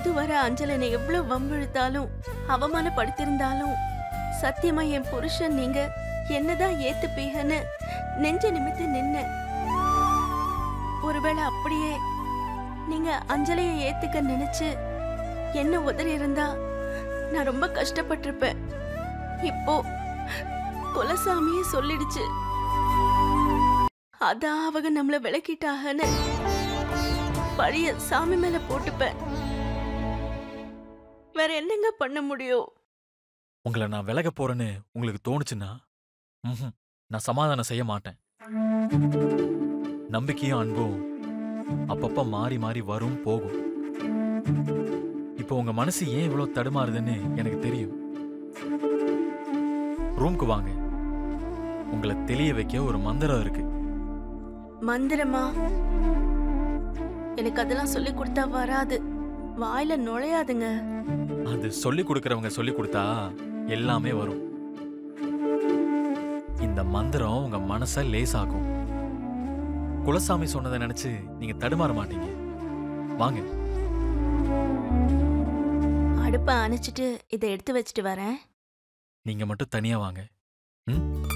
இதுவரை அஞ்சலனை எவ்வளவு வம்பிழுத்தாலும் அவமானப்படுத்திருந்தாலும் சத்தியமா என் புருஷன் நீங்க என்னதான் ஏத்துப்பீங்கன்னு நெஞ்ச நிமித்து நின்ன ஒருவேளை அப்படியே நீங்க அஞ்சலைய ஏத்துக்க நினைச்சு என்ன உதறி இருந்தா நான் ரொம்ப கஷ்டப்பட்டிருப்பேன் இப்போ குலசாமியே சொல்லிடுச்சு அதான் அவங்க நம்மள விளக்கிட்டாகன்னு பழைய சாமி மேல போட்டுப்பேன் வேற என்னங்க பண்ண முடியும் உங்களை நான் விலக போறேன்னு உங்களுக்கு தோணுச்சுன்னா ம்ஹும், நான் சமாதானம் செய்ய மாட்டேன் நம்பிக்கையும் அன்பும் அப்பப்ப மாறி மாறி வரும் போகும் இப்போ உங்க மனசு ஏன் இவ்வளவு தடுமாறுதுன்னு எனக்கு தெரியும் ரூம்க்கு வாங்க உங்களை தெளிய வைக்க ஒரு மந்திரம் இருக்கு மந்திரமா எனக்கு அதெல்லாம் சொல்லி கொடுத்தா வராது வாயில நுழையாதுங்க அது சொல்லி கொடுக்கறவங்க சொல்லி கொடுத்தா எல்லாமே வரும் இந்த மந்திரம் உங்க மனச லேசாக்கும் குலசாமி சொன்னதை நினைச்சு நீங்க தடுமாற மாட்டீங்க வாங்க அடுப்பை அணைச்சிட்டு இதை எடுத்து வச்சுட்டு வரேன் நீங்க மட்டும் தனியா வாங்க ம்